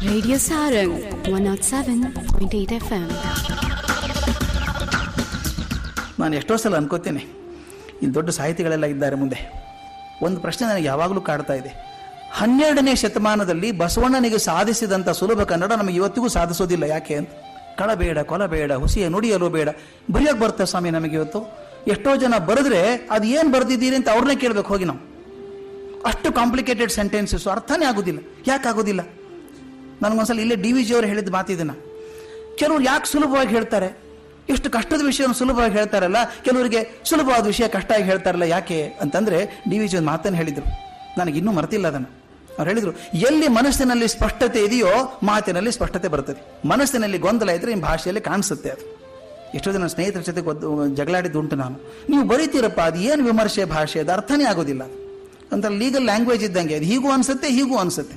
Radio Sarang 107.8 FM. ನಾನು ಎಷ್ಟೋ ಸಲ ಅನ್ಕೋತೇನೆ ಇಲ್ಲಿ ದೊಡ್ಡ ಸಾಹಿತಿಗಳೆಲ್ಲ ಇದ್ದಾರೆ ಮುಂದೆ ಒಂದು ಪ್ರಶ್ನೆ ನನಗೆ ಯಾವಾಗಲೂ ಕಾಡ್ತಾ ಇದೆ ಹನ್ನೆರಡನೇ ಶತಮಾನದಲ್ಲಿ ಬಸವಣ್ಣನಿಗೆ ಸಾಧಿಸಿದಂಥ ಸುಲಭ ಕನ್ನಡ ನಮಗೆ ಇವತ್ತಿಗೂ ಸಾಧಿಸೋದಿಲ್ಲ ಯಾಕೆ ಅಂತ ಕಳಬೇಡ ಕೊಲಬೇಡ ಹುಸಿಯ ನುಡಿಯಲು ಬೇಡ ಬರೆಯೋಕೆ ಬರ್ತದೆ ಸ್ವಾಮಿ ನಮಗೆ ಇವತ್ತು ಎಷ್ಟೋ ಜನ ಬರೆದ್ರೆ ಅದು ಏನು ಬರೆದಿದ್ದೀರಿ ಅಂತ ಅವ್ರನ್ನೇ ಕೇಳಬೇಕು ಹೋಗಿ ನಾವು ಅಷ್ಟು ಕಾಂಪ್ಲಿಕೇಟೆಡ್ ಸೆಂಟೆನ್ಸಸ್ ಅರ್ಥನೇ ಆಗೋದಿಲ್ಲ ಯಾಕೆ ಆಗೋದಿಲ್ಲ ನನಗೊಂದ್ಸಲ ಇಲ್ಲೇ ಡಿ ವಿ ಜಿ ಅವರು ಹೇಳಿದ ಮಾತಿದನ್ನ ಕೆಲವರು ಯಾಕೆ ಸುಲಭವಾಗಿ ಹೇಳ್ತಾರೆ ಎಷ್ಟು ಕಷ್ಟದ ವಿಷಯವನ್ನು ಸುಲಭವಾಗಿ ಹೇಳ್ತಾರಲ್ಲ ಕೆಲವರಿಗೆ ಸುಲಭವಾದ ವಿಷಯ ಕಷ್ಟ ಆಗಿ ಹೇಳ್ತಾರಲ್ಲ ಯಾಕೆ ಅಂತಂದ್ರೆ ಡಿ ವಿ ಜಿ ಒಂದು ಮಾತನ್ನು ಹೇಳಿದ್ರು ನನಗೆ ಇನ್ನೂ ಮರೆತಿಲ್ಲ ಅದನ್ನು ಅವ್ರು ಹೇಳಿದ್ರು ಎಲ್ಲಿ ಮನಸ್ಸಿನಲ್ಲಿ ಸ್ಪಷ್ಟತೆ ಇದೆಯೋ ಮಾತಿನಲ್ಲಿ ಸ್ಪಷ್ಟತೆ ಬರ್ತದೆ ಮನಸ್ಸಿನಲ್ಲಿ ಗೊಂದಲ ಇದ್ರೆ ನಿಮ್ಮ ಭಾಷೆಯಲ್ಲಿ ಕಾಣಿಸುತ್ತೆ ಅದು ಎಷ್ಟೋ ಜನ ಸ್ನೇಹಿತರ ಜೊತೆ ಗೊತ್ತು ಜಗಳಾಡಿದ್ದುಂಟು ನಾನು ನೀವು ಬರೀತೀರಪ್ಪ ಅದು ಏನು ವಿಮರ್ಶೆ ಭಾಷೆ ಅದು ಅರ್ಥನೇ ಆಗೋದಿಲ್ಲ ಅಂತ ಲೀಗಲ್ ಲ್ಯಾಂಗ್ವೇಜ್ ಇದ್ದಂಗೆ ಅದು ಹೀಗೂ ಅನ್ಸುತ್ತೆ ಹೀಗೂ ಅನ್ಸುತ್ತೆ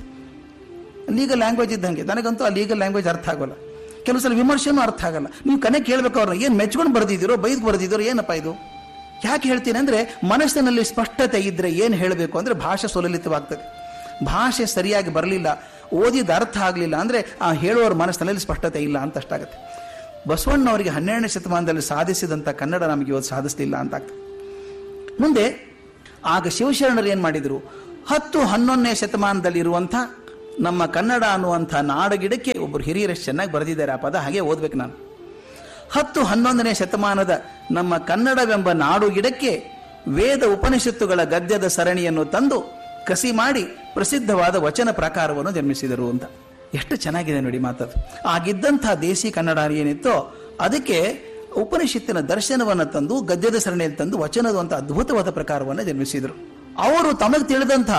ಲೀಗಲ್ ಲ್ಯಾಂಗ್ವೇಜ್ ಇದ್ದಂಗೆ ನನಗಂತೂ ಆ ಲೀಗಲ್ ಲ್ಯಾಂಗ್ವೇಜ್ ಅರ್ಥ ಆಗೋಲ್ಲ ಕೆಲವು ಸಲ ವಿಮರ್ಶೆನೂ ಅರ್ಥ ಆಗಲ್ಲ ನೀವು ಕನೆ ಕೇಳಬೇಕು ಅವ್ರನ್ನ ಏನು ಮೆಚ್ಕೊಂಡು ಬರ್ದಿದ್ದೀರೋ ಬೈದು ಬರ್ದಿದ್ದೀರೋ ಏನಪ್ಪ ಇದು ಯಾಕೆ ಹೇಳ್ತೀನಿ ಅಂದರೆ ಮನಸ್ಸಿನಲ್ಲಿ ಸ್ಪಷ್ಟತೆ ಇದ್ದರೆ ಏನು ಹೇಳಬೇಕು ಅಂದರೆ ಭಾಷೆ ಸುಲಲಿತವಾಗ್ತದೆ ಭಾಷೆ ಸರಿಯಾಗಿ ಬರಲಿಲ್ಲ ಓದಿದ ಅರ್ಥ ಆಗಲಿಲ್ಲ ಅಂದರೆ ಆ ಹೇಳುವವರ ಮನಸ್ಸಿನಲ್ಲಿ ಸ್ಪಷ್ಟತೆ ಇಲ್ಲ ಅಂತ ಅಷ್ಟಾಗುತ್ತೆ ಬಸವಣ್ಣವರಿಗೆ ಹನ್ನೆರಡನೇ ಶತಮಾನದಲ್ಲಿ ಸಾಧಿಸಿದಂಥ ಕನ್ನಡ ನಮಗೆ ಇವತ್ತು ಸಾಧಿಸಲಿಲ್ಲ ಅಂತ ಆಗ್ತದೆ ಮುಂದೆ ಆಗ ಶಿವಶರಣರು ಏನು ಮಾಡಿದರು ಹತ್ತು ಹನ್ನೊಂದನೇ ಶತಮಾನದಲ್ಲಿ ಇರುವಂಥ ನಮ್ಮ ಕನ್ನಡ ಅನ್ನುವಂಥ ನಾಡಗಿಡಕ್ಕೆ ಒಬ್ಬರು ಹಿರಿಯರಷ್ಟು ಚೆನ್ನಾಗಿ ಬರೆದಿದ್ದಾರೆ ಆ ಪದ ಹಾಗೆ ಓದ್ಬೇಕು ನಾನು ಹತ್ತು ಹನ್ನೊಂದನೇ ಶತಮಾನದ ನಮ್ಮ ಕನ್ನಡವೆಂಬ ನಾಡು ಗಿಡಕ್ಕೆ ವೇದ ಉಪನಿಷತ್ತುಗಳ ಗದ್ಯದ ಸರಣಿಯನ್ನು ತಂದು ಕಸಿ ಮಾಡಿ ಪ್ರಸಿದ್ಧವಾದ ವಚನ ಪ್ರಕಾರವನ್ನು ನಿರ್ಮಿಸಿದರು ಅಂತ ಎಷ್ಟು ಚೆನ್ನಾಗಿದೆ ನೋಡಿ ಮಾತದು ಆಗಿದ್ದಂಥ ದೇಸಿ ಕನ್ನಡ ಏನಿತ್ತೋ ಅದಕ್ಕೆ ಉಪನಿಷತ್ತಿನ ದರ್ಶನವನ್ನು ತಂದು ಗದ್ಯದ ಸರಣಿಯಲ್ಲಿ ತಂದು ವಚನದ ಒಂದು ಅದ್ಭುತವಾದ ಪ್ರಕಾರವನ್ನು ನಿರ್ಮಿಸಿದರು ಅವರು ತಮಗೆ ತಿಳಿದಂಥ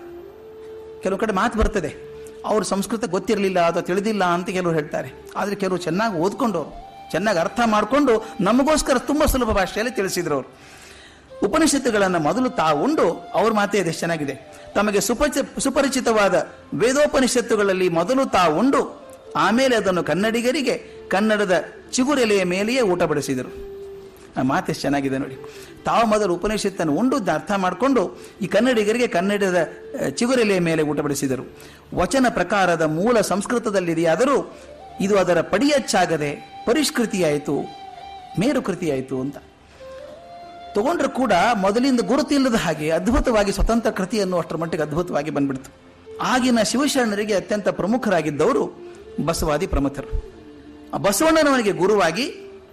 ಕೆಲವು ಕಡೆ ಮಾತು ಬರ್ತದೆ ಅವ್ರು ಸಂಸ್ಕೃತ ಗೊತ್ತಿರಲಿಲ್ಲ ಅಥವಾ ತಿಳಿದಿಲ್ಲ ಅಂತ ಕೆಲವರು ಹೇಳ್ತಾರೆ ಆದರೆ ಕೆಲವರು ಚೆನ್ನಾಗಿ ಓದ್ಕೊಂಡವರು ಚೆನ್ನಾಗಿ ಅರ್ಥ ಮಾಡಿಕೊಂಡು ನಮಗೋಸ್ಕರ ತುಂಬ ಸುಲಭ ಭಾಷೆಯಲ್ಲಿ ತಿಳಿಸಿದ್ರು ಅವರು ಉಪನಿಷತ್ತುಗಳನ್ನು ಮೊದಲು ತಾವುಂಡು ಅವ್ರ ಮಾತೇ ಇದೆ ಚೆನ್ನಾಗಿದೆ ತಮಗೆ ಸುಪಚ ಸುಪರಿಚಿತವಾದ ವೇದೋಪನಿಷತ್ತುಗಳಲ್ಲಿ ಮೊದಲು ತಾವುಂಡು ಆಮೇಲೆ ಅದನ್ನು ಕನ್ನಡಿಗರಿಗೆ ಕನ್ನಡದ ಚಿಗುರೆಲೆಯ ಮೇಲೆಯೇ ಊಟ ಬಡಿಸಿದರು ಆ ಮಾತು ಎಷ್ಟು ಚೆನ್ನಾಗಿದೆ ನೋಡಿ ತಾವು ಮೊದಲು ಉಪನಿಷತ್ತನ್ನು ಉಂಡು ಅರ್ಥ ಮಾಡಿಕೊಂಡು ಈ ಕನ್ನಡಿಗರಿಗೆ ಕನ್ನಡದ ಚಿಗುರೆಲೆಯ ಮೇಲೆ ಊಟ ಬಡಿಸಿದರು ವಚನ ಪ್ರಕಾರದ ಮೂಲ ಸಂಸ್ಕೃತದಲ್ಲಿದೆಯಾದರೂ ಇದು ಅದರ ಪಡಿಯಚ್ಚಾಗದೆ ಪರಿಷ್ಕೃತಿಯಾಯಿತು ಮೇರುಕೃತಿಯಾಯಿತು ಅಂತ ತಗೊಂಡ್ರು ಕೂಡ ಮೊದಲಿಂದ ಗುರುತಿಲ್ಲದ ಹಾಗೆ ಅದ್ಭುತವಾಗಿ ಸ್ವತಂತ್ರ ಕೃತಿಯನ್ನು ಅಷ್ಟರ ಮಟ್ಟಿಗೆ ಅದ್ಭುತವಾಗಿ ಬಂದ್ಬಿಡ್ತು ಆಗಿನ ಶಿವಶರಣರಿಗೆ ಅತ್ಯಂತ ಪ್ರಮುಖರಾಗಿದ್ದವರು ಬಸವಾದಿ ಪ್ರಮುಖರು ಆ ಬಸವಣ್ಣನವನಿಗೆ ಗುರುವಾಗಿ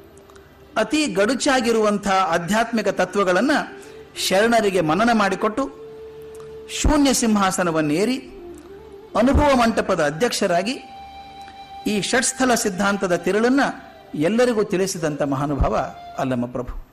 ಅತಿ ಗಡುಚಾಗಿರುವಂಥ ಆಧ್ಯಾತ್ಮಿಕ ತತ್ವಗಳನ್ನು ಶರಣರಿಗೆ ಮನನ ಮಾಡಿಕೊಟ್ಟು ಶೂನ್ಯ ಸಿಂಹಾಸನವನ್ನೇರಿ ಅನುಭವ ಮಂಟಪದ ಅಧ್ಯಕ್ಷರಾಗಿ ಈ ಷಟ್ಸ್ಥಲ ಸಿದ್ಧಾಂತದ ತಿರುಳನ್ನು ಎಲ್ಲರಿಗೂ ತಿಳಿಸಿದಂಥ ಮಹಾನುಭಾವ ಅಲ್ಲಮ್ಮ ಪ್ರಭು